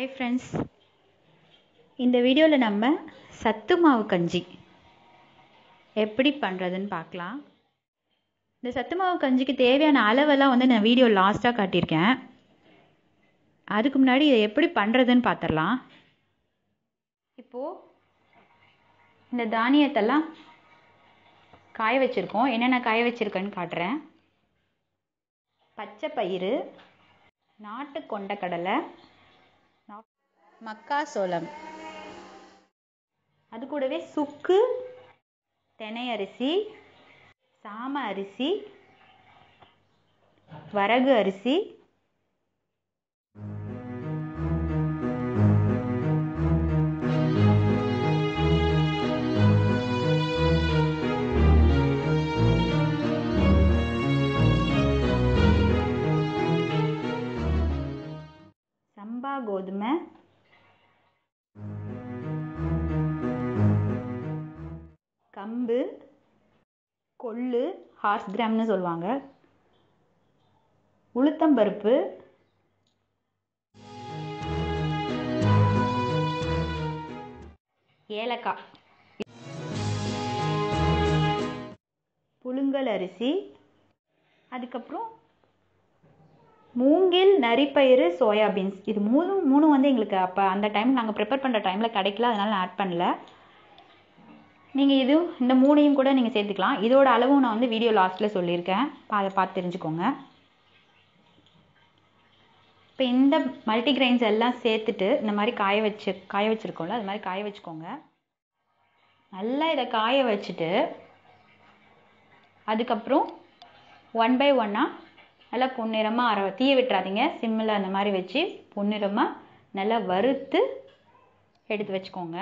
hi friends இந்த வீடியோவில் நம்ம சத்து மாவு கஞ்சி எப்படி பண்ணுறதுன்னு பார்க்கலாம் இந்த சத்து மாவு கஞ்சிக்கு தேவையான அளவெல்லாம் வந்து நான் வீடியோ லாஸ்ட்டாக காட்டியிருக்கேன் அதுக்கு முன்னாடி இதை எப்படி பண்ணுறதுன்னு பார்த்துடலாம் இப்போது இந்த தானியத்தெல்லாம் காய வச்சுருக்கோம் என்னென்ன காய வச்சுருக்கேன்னு காட்டுறேன் பச்சை பயிறு நாட்டு கொண்டக்கடலை மக்காசோளம் அது கூடவே சுக்கு தெனை அரிசி சாம அரிசி வரகு அரிசி சம்பா கோதுமை கம்பு கொள்ளு ஹார்ஸ் கிராம்னு சொல்லுவாங்க உளுத்தம்பருப்பு ஏலக்காய் புழுங்கல் அரிசி அதுக்கப்புறம் மூங்கில் நரிப்பயிறு சோயாபீன்ஸ் இது மூணு மூணு வந்து எங்களுக்கு அப்போ அந்த டைம் நாங்கள் ப்ரிப்பேர் பண்ணுற டைமில் கிடைக்கல அதனால் நான் ஆட் பண்ணல நீங்கள் இது இந்த மூணையும் கூட நீங்கள் சேர்த்துக்கலாம் இதோட அளவும் நான் வந்து வீடியோ லாஸ்ட்டில் சொல்லியிருக்கேன் அதை பார்த்து தெரிஞ்சுக்கோங்க இப்போ இந்த மல்டிகிரெயின்ஸ் எல்லாம் சேர்த்துட்டு இந்த மாதிரி காய வச்சு காய வச்சுருக்கோம்ல அது மாதிரி காய வச்சுக்கோங்க நல்லா இதை காய வச்சுட்டு அதுக்கப்புறம் ஒன் பை ஒன்னாக நல்லா பொன்னிறமாக அரை தீய விட்டுறாதீங்க சிம்மில் அந்த மாதிரி வச்சு பொன்னிறமாக நல்லா வறுத்து எடுத்து வச்சுக்கோங்க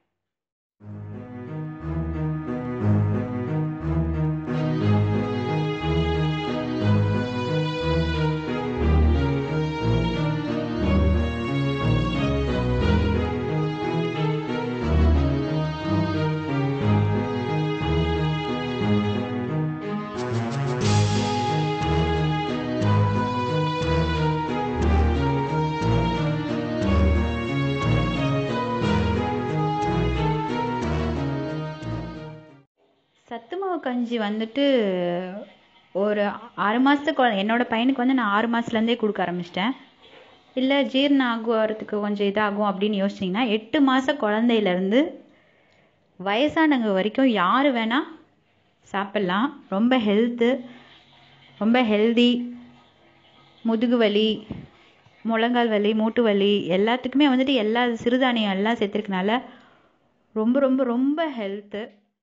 சத்து மாவு கஞ்சி வந்துட்டு ஒரு ஆறு மாதத்துக்கு குழ என்னோடய பையனுக்கு வந்து நான் ஆறு மாதத்துலேருந்தே கொடுக்க ஆரம்பிச்சிட்டேன் இல்லை ஜீரணம் ஆகுறதுக்கு கொஞ்சம் இதாகும் அப்படின்னு யோசிச்சிங்கன்னா எட்டு மாத குழந்தையிலேருந்து வயசானவங்க வரைக்கும் யார் வேணால் சாப்பிட்லாம் ரொம்ப ஹெல்த்து ரொம்ப ஹெல்தி முதுகு வலி முழங்கால் வலி மூட்டு வலி எல்லாத்துக்குமே வந்துட்டு எல்லா சிறுதானியம் எல்லாம் சேர்த்துருக்கனால ரொம்ப ரொம்ப ரொம்ப ஹெல்த்து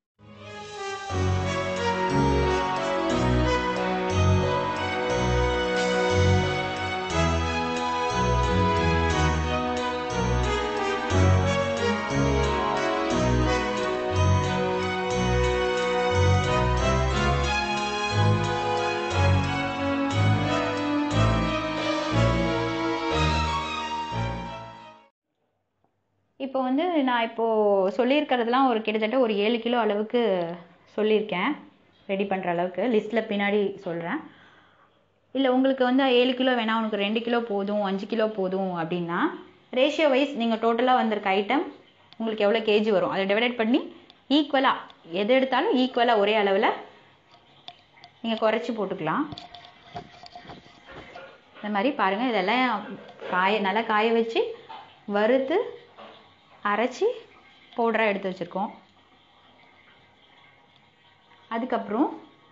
இப்போ வந்து நான் இப்போது சொல்லியிருக்கிறதுலாம் ஒரு கிட்டத்தட்ட ஒரு ஏழு கிலோ அளவுக்கு சொல்லியிருக்கேன் ரெடி பண்ணுற அளவுக்கு லிஸ்ட்டில் பின்னாடி சொல்கிறேன் இல்லை உங்களுக்கு வந்து ஏழு கிலோ வேணாம் உனக்கு ரெண்டு கிலோ போதும் அஞ்சு கிலோ போதும் அப்படின்னா ரேஷியோ வைஸ் நீங்கள் டோட்டலாக வந்திருக்க ஐட்டம் உங்களுக்கு எவ்வளோ கேஜி வரும் அதை டிவைடட் பண்ணி ஈக்குவலாக எது எடுத்தாலும் ஈக்குவலாக ஒரே அளவில் நீங்கள் குறைச்சி போட்டுக்கலாம் இந்த மாதிரி பாருங்கள் இதெல்லாம் காய நல்லா காய வச்சு வறுத்து அரைச்சி பவுடராக எடுத்து வச்சுருக்கோம் அதுக்கப்புறம்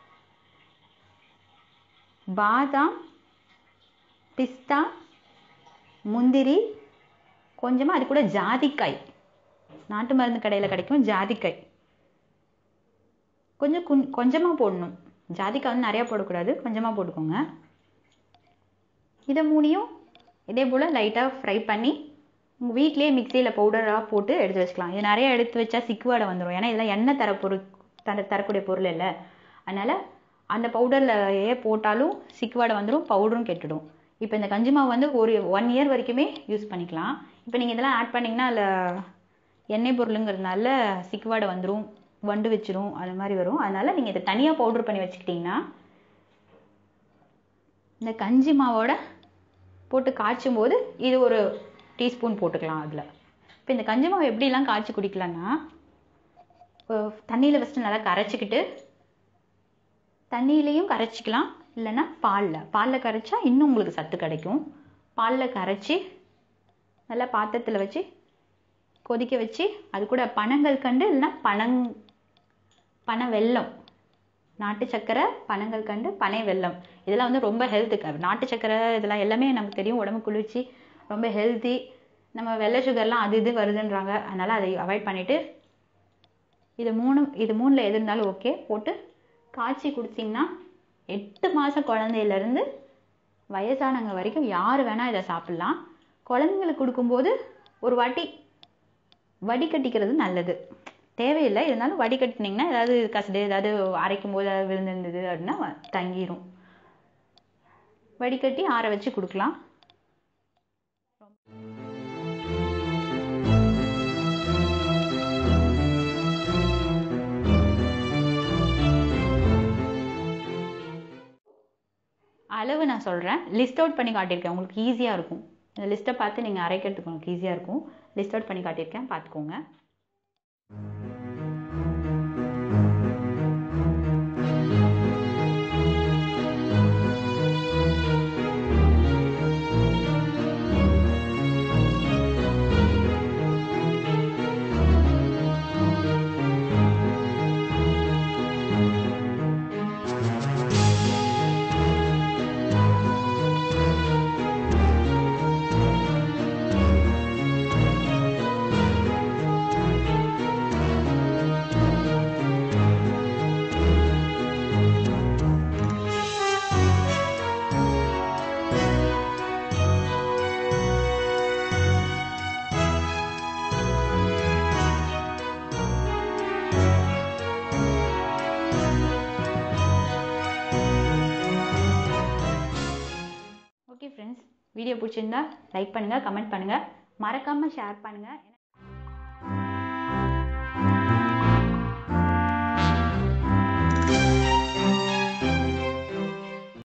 பாதாம் பிஸ்தா முந்திரி கொஞ்சமாக அது கூட ஜாதிக்காய் நாட்டு மருந்து கடையில் கிடைக்கும் ஜாதிக்காய் கொஞ்சம் குன் கொஞ்சமாக போடணும் ஜாதிக்காய் வந்து நிறையா போடக்கூடாது கொஞ்சமாக போட்டுக்கோங்க இதை மூணையும் இதே போல் லைட்டாக ஃப்ரை பண்ணி உங்கள் வீட்லேயே மிக்சியில் பவுடராக போட்டு எடுத்து வச்சுக்கலாம் இது நிறைய எடுத்து வச்சா சிக்குவாடை வந்துடும் ஏன்னா இதெல்லாம் எண்ணெய் தர பொருள் தர தரக்கூடிய பொருள் இல்லை அதனால் அந்த பவுடர்லையே போட்டாலும் சிக்குவாடை வந்துடும் பவுடரும் கெட்டுடும் இப்போ இந்த கஞ்சி மாவு வந்து ஒரு ஒன் இயர் வரைக்குமே யூஸ் பண்ணிக்கலாம் இப்போ நீங்கள் இதெல்லாம் ஆட் பண்ணிங்கன்னா அதில் எண்ணெய் பொருளுங்கிறதுனால சிக்குவாடை வந்துடும் வண்டு வச்சிரும் அது மாதிரி வரும் அதனால் நீங்கள் இதை தனியாக பவுடர் பண்ணி வச்சுக்கிட்டிங்கன்னா இந்த கஞ்சி மாவோட போட்டு காய்ச்சும் போது இது ஒரு டீஸ்பூன் போட்டுக்கலாம் அதில் இப்போ இந்த கஞ்சி மாவு எப்படிலாம் காய்ச்சி குடிக்கலாம்னா தண்ணியில் ஃபஸ்ட்டு நல்லா கரைச்சிக்கிட்டு தண்ணியிலையும் கரைச்சிக்கலாம் இல்லைன்னா பாலில் பாலில் கரைச்சா இன்னும் உங்களுக்கு சத்து கிடைக்கும் பாலில் கரைச்சி நல்லா பாத்திரத்தில் வச்சு கொதிக்க வச்சு அது கூட பனங்கள் கண்டு இல்லைன்னா பனங் பனை வெல்லம் நாட்டு சக்கரை பனங்கள் கண்டு பனை வெல்லம் இதெல்லாம் வந்து ரொம்ப ஹெல்த்துக்கு நாட்டு சக்கரை இதெல்லாம் எல்லாமே நமக்கு தெரியும் உடம்பு குளிர்ச்சி ரொம்ப ஹெல்த்தி நம்ம வெள்ளை சுகர்லாம் அது இது வருதுன்றாங்க அதனால் அதை அவாய்ட் பண்ணிவிட்டு இது மூணு இது மூணில் எது இருந்தாலும் ஓகே போட்டு காய்ச்சி குடிச்சிங்கன்னா எட்டு மாதம் குழந்தையிலேருந்து வயசானவங்க வரைக்கும் யார் வேணால் இதை சாப்பிட்லாம் குழந்தைங்களுக்கு கொடுக்கும்போது ஒரு வாட்டி வடிகட்டிக்கிறது நல்லது தேவையில்லை இருந்தாலும் வடிகட்டினீங்கன்னா ஏதாவது கசடு ஏதாவது அரைக்கும் போது ஏதாவது விழுந்திருந்தது அப்படின்னா தங்கிரும் வடிகட்டி ஆற வச்சு கொடுக்கலாம் அளவு நான் சொல்கிறேன் லிஸ்ட் அவுட் பண்ணி காட்டியிருக்கேன் உங்களுக்கு ஈஸியாக இருக்கும் இந்த லிஸ்ட்டை பார்த்து நீங்கள் அரைக்கிறதுக்கு உங்களுக்கு ஈஸியாக இருக்கும் லிஸ்ட் அவுட் பண்ணி காட்டியிருக்கேன் பார்த்துக்கோங்க ஓகே ஃப்ரெண்ட்ஸ் வீடியோ பிடிச்சிருந்தா லைக் பண்ணுங்கள் கமெண்ட் பண்ணுங்கள் மறக்காமல் ஷேர் பண்ணுங்கள்